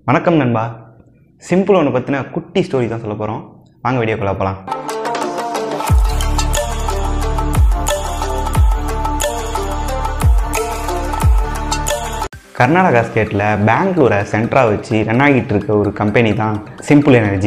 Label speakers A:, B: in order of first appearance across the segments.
A: வணக்கம் நண்பா சிம்பிள் ஒன்று பற்றின குட்டி ஸ்டோரி தான் சொல்ல போகிறோம் வாங்க வீடியோக்குள்ள போகலாம் கர்நாடகா ஸ்டேட்டில் பெங்களூரை சென்டராக வச்சு ரன் ஆகிட்டு இருக்க ஒரு கம்பெனி தான் சிம்பிள் எனர்ஜி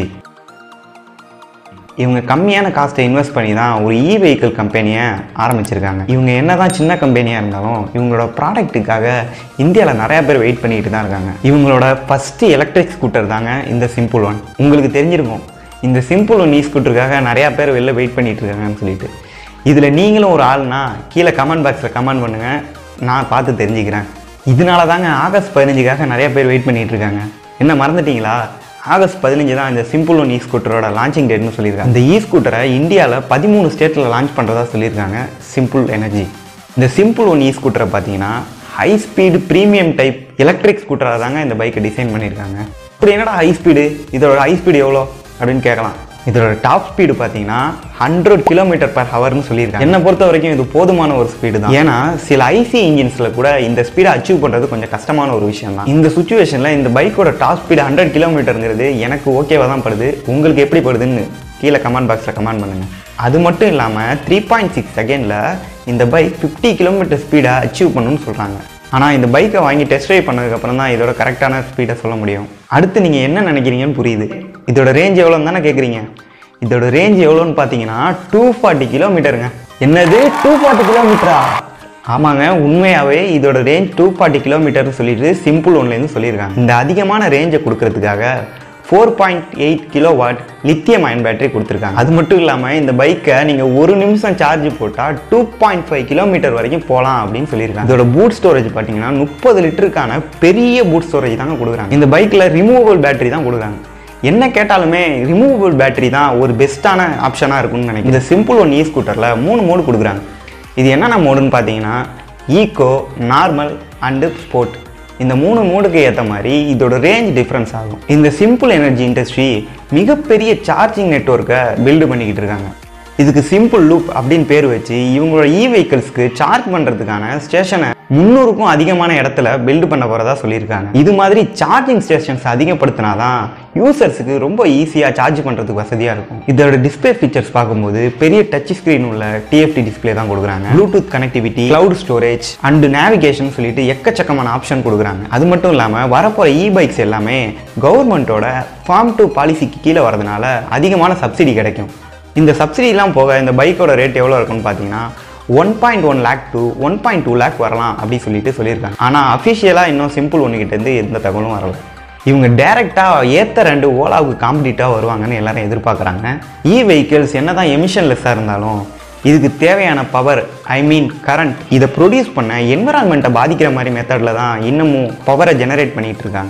A: இவங்க கம்மியான காஸ்ட்டை இன்வெஸ்ட் பண்ணி தான் ஒரு இ வெஹிக்கிள் கம்பெனியை ஆரம்பிச்சிருக்காங்க இவங்க என்னதான் சின்ன கம்பெனியாக இருந்தாலும் இவங்களோட ப்ராடக்ட்டுக்காக இந்தியாவில் நிறையா பேர் வெயிட் பண்ணிட்டு தான் இருக்காங்க இவங்களோட ஃபஸ்ட்டு எலக்ட்ரிக் ஸ்கூட்டர் தாங்க இந்த சிம்பிள் ஒன் உங்களுக்கு தெரிஞ்சிருக்கும் இந்த சிம்பிள் ஒன் இ ஸ்கூட்டருக்காக நிறையா பேர் வெளில வெயிட் பண்ணிட்டு இருக்காங்கன்னு சொல்லிட்டு இதில் நீங்களும் ஒரு ஆள்னா கீழே கமெண்ட் பாக்ஸில் கமெண்ட் பண்ணுங்கள் நான் பார்த்து தெரிஞ்சுக்கிறேன் இதனால தாங்க ஆகஸ்ட் பதினஞ்சுக்காக நிறைய பேர் வெயிட் பண்ணிட்டு இருக்காங்க என்ன மறந்துட்டீங்களா ஆகஸ்ட் பதினஞ்சு தான் இந்த சிம்பிள் ஒன் இ ஸ்கூட்டரோட லான்ச்சிங் டேட்னு சொல்லியிருக்காங்க இந்த இ ஸ்கூட்டரை இந்தியாவில் பதிமூணு ஸ்டேட்டில் லான்ச் பண்ணுறதா சொல்லியிருக்காங்க சிம்பிள் எனர்ஜி இந்த சிம்பிள் ஒன் இ ஸ்கூட்டரை பார்த்தீங்கன்னா high speed premium type electric ஸ்கூட்டராக தாங்க இந்த பைக்கை டிசைன் பண்ணியிருக்காங்க இப்படி என்னடா ஹை ஸ்பீடு இதோட ஹை ஸ்பீடு எவ்வளோ அப்படின்னு கேட்கலாம் இதோட டாப் ஸ்பீடு பார்த்தீங்கன்னா ஹண்ட்ரட் கிலோமீட்டர் பர் ஹவர்னு சொல்லியிருக்காங்க என்னை பொறுத்த வரைக்கும் இது போதுமான ஒரு ஸ்பீடு தான் ஏன்னா சில ஐசி இன்ஜின்ஸில் கூட இந்த ஸ்பீடை அச்சீவ் பண்ணுறது கொஞ்சம் கஷ்டமான ஒரு விஷயம் தான் இந்த சுச்சுவேஷனில் இந்த பைக்கோட டாப் ஸ்பீடு ஹண்ட்ரட் கிலோமீட்டருங்கிறது எனக்கு ஓகேவாக தான் படுது உங்களுக்கு எப்படி படுதுன்னு கீழே கமெண்ட் பாக்ஸில் கமெண்ட் பண்ணுங்கள் அது மட்டும் இல்லாமல் த்ரீ பாயிண்ட் சிக்ஸ் செகண்டில் இந்த பைக் ஃபிஃப்டி கிலோமீட்டர் ஸ்பீடை அச்சீவ் பண்ணணும்னு சொல்கிறாங்க ஆனால் இந்த பைக்கை வாங்கி டெஸ்ட் ட்ரைவ் பண்ணதுக்கப்புறம் தான் இதோட கரெக்டான ஸ்பீடை சொல்ல முடியும் அடுத்து நீங்கள் என்ன நினைக்கிறீங்கன்னு புரியுது இதோட ரேஞ்ச் எவ்வளோன்னு தானே கேட்குறீங்க இதோட ரேஞ்ச் எவ்வளோன்னு பார்த்தீங்கன்னா டூ ஃபார்ட்டி கிலோமீட்டருங்க என்னது டூ ஃபார்ட்டி கிலோமீட்டரா ஆமாங்க உண்மையாகவே இதோட ரேஞ்ச் டூ ஃபார்ட்டி கிலோமீட்டர்னு சொல்லிட்டு சிம்பிள் ஒன்லேருந்து சொல்லியிருக்காங்க இந்த அதிகமான ரேஞ்சை கொடுக்கறதுக்காக four point eight kilowatt lithium ion battery கொடுத்துருக்காங்க அது மட்டும் இல்லாமல் இந்த பைக்கை நீங்கள் ஒரு நிமிஷம் சார்ஜ் போட்டால் டூ பாயிண்ட் ஃபைவ் கிலோமீட்டர் வரைக்கும் போகலாம் அப்படின்னு சொல்லியிருக்காங்க இதோட பூட் ஸ்டோரேஜ் பார்த்தீங்கன்னா முப்பது லிட்டருக்கான பெரிய பூட் ஸ்டோரேஜ் தாங்க கொடுக்குறாங்க இந்த பைக்கில் ரிமூவபிள் பேட்டரி தான் கொடுக்குறாங்க என்ன கேட்டாலுமே ரிமூவபிள் பேட்டரி தான் ஒரு பெஸ்ட்டான ஆப்ஷனாக இருக்கும்னு நினைக்கிறேன் இந்த சிம்பிள் ஒன் இ ஸ்கூட்டரில் மூணு மோடு கொடுக்குறாங்க இது என்னென்ன மோடுன்னு பார்த்தீங்கன்னா ஈகோ நார்மல் அண்டு ஸ்போர்ட் இந்த மூணு மோடுக்கு ஏற்ற மாதிரி இதோட ரேஞ்ச் டிஃப்ரென்ஸ் ஆகும் இந்த சிம்பிள் எனர்ஜி இண்டஸ்ட்ரி மிகப்பெரிய சார்ஜிங் நெட்ஒர்க்கை பில்டு பண்ணிக்கிட்டு இருக்காங்க இதுக்கு சிம்பிள் லூப் அப்படின்னு பேர் வச்சு இவங்களோட இ வெஹிக்கிள்ஸ்க்கு சார்ஜ் பண்ணுறதுக்கான ஸ்டேஷனை முந்நூறுக்கும் அதிகமான இடத்துல பில்டு பண்ண போகிறதா சொல்லியிருக்காங்க இது மாதிரி சார்ஜிங் ஸ்டேஷன்ஸ் அதிகப்படுத்தினாதான் யூசர்ஸுக்கு ரொம்ப ஈஸியாக சார்ஜ் பண்ணுறதுக்கு வசதியாக இருக்கும் இதோட டிஸ்பிளே ஃபீச்சர்ஸ் பார்க்கும்போது பெரிய டச் ஸ்க்ரீன் உள்ள டிஎஃப்டி டிஸ்பிளே தான் கொடுக்குறாங்க Bluetooth connectivity cloud storage and navigation சொல்லிட்டு எக்கச்சக்கமான ஆப்ஷன் கொடுக்குறாங்க அது மட்டும் இல்லாமல் வரப்போகிற இ பைக்ஸ் எல்லாமே கவர்மெண்ட்டோட ஃபார்ம் டு பாலிசிக்கு கீழே வரதுனால அதிகமான சப்சிடி கிடைக்கும் இந்த சப்சிடிலாம் போக இந்த பைக்கோட ரேட் எவ்வளோ இருக்குன்னு பார்த்தீங்கன்னா one point one lakh to one point two lakh வரலாம் அப்படி சொல்லிட்டு சொல்லியிருக்காங்க ஆனால் அஃபிஷியலாக இன்னும் சிம்பிள் ஒன்றுக்கிட்டேருந்து எந்த தகவலும் வரல இவங்க டேரெக்டாக ஏற்ற ரெண்டு ஓலாவுக்கு காம்படிட்டாக வருவாங்கன்னு எல்லாரும் எதிர்பார்க்குறாங்க இ வெஹிக்கிள்ஸ் என்ன தான் எமிஷன்லெஸ்ஸாக இருந்தாலும் இதுக்கு தேவையான பவர் ஐ மீன் கரண்ட் இதை ப்ரொடியூஸ் பண்ண என்விரான்மெண்ட்டை பாதிக்கிற மாதிரி மெத்தடில் தான் இன்னமும் பவரை ஜெனரேட் பண்ணிகிட்டு இருக்காங்க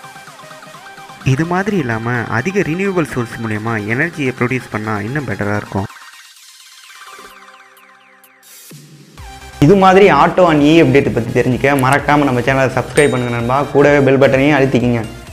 B: இது மாதிரி இல்லாமல் அதிக ரினியூவல் சோர்ஸ் மூலயமா எனர்ஜியை ப்ரொடியூஸ் பண்ணால் இன்னும் பெட்டராக இருக்கும்
A: இது மாதிரி ஆட்டோ அண்ட் இ அப்டேட் பற்றி தெரிஞ்சுக்க மறக்காமல் நம்ம சேனலை சப்ஸ்கிரைப் பண்ணுங்க நண்பா கூடவே பெல் பட்டனையும் அழுத்திக்கிங்க